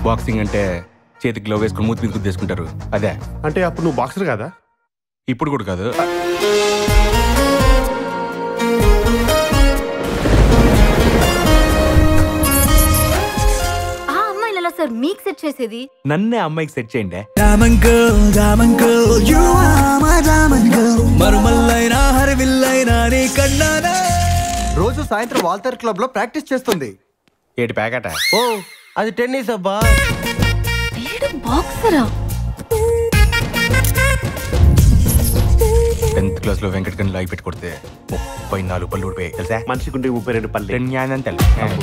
Boxing అంటే చేతికి glove వేసుకుని మూతి మీద గుద్దేసుకుంటారు అదే అంటే అప్పుడు నువ్వు బాక్సర్ కదా ఇప్పుడు కూడా కాదు ఆ అమ్మాయిలు ఎలా సార్ మీకు సెట్ చేసేది నన్నే అమ్మాయికి సెట్ చేయండి Diamond girl, diamond girl, you are my diamond girl. మరుమల్లైనా హరివిల్లైనా నీ కన్నానా రోజు సాయంత్రం వాల్తర్ క్లబ్ లో ప్రాక్టీస్ చేస్తుంది ఏటి ప్యాకెట ఓ అది టెన్నిస్ అబ్బా వీడు బాక్సరా టెన్త్ క్లాస్ లో వెంకట్ గని లాగి పెట్టి కొడితే ముప్పై నాలుగు పళ్ళు ఊడిపోయాయి తెలుసా మనిషికి ముప్పై రెండు పల్లె రెండు న్యాయం తెలు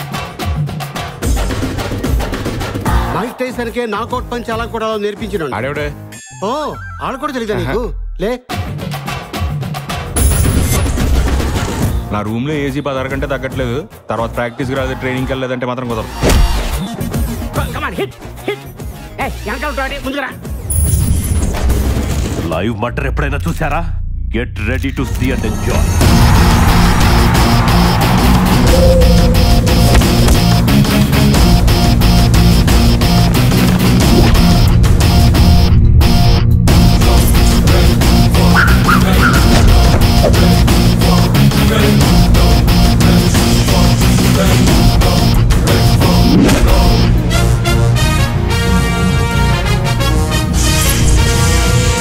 మైక్ టైసన్కే నాకౌట్ పంచ్ అలా కూడా నేర్పించిన ఆడేవిడే ఓ ఆడ కూడా తెలియదా నీకు లే నా రూమ్ లో ఏసీ పదహారు గంటే తగ్గట్లేదు తర్వాత ప్రాక్టీస్ రాదు ట్రైనింగ్ వెళ్ళలేదంటే మాత్రం కుదరదు లైవ్ మటర్ ఎప్పుడైనా చూసారా get ready to see and enjoy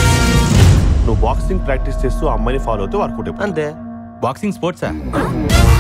నువ్వు బాక్సింగ్ ప్రాక్టీస్ చేస్తూ ఆ అమ్మాయిని ఫాలో అవుతూ వర్కౌట్ అంతే బాక్సింగ్ స్పోర్ట్సా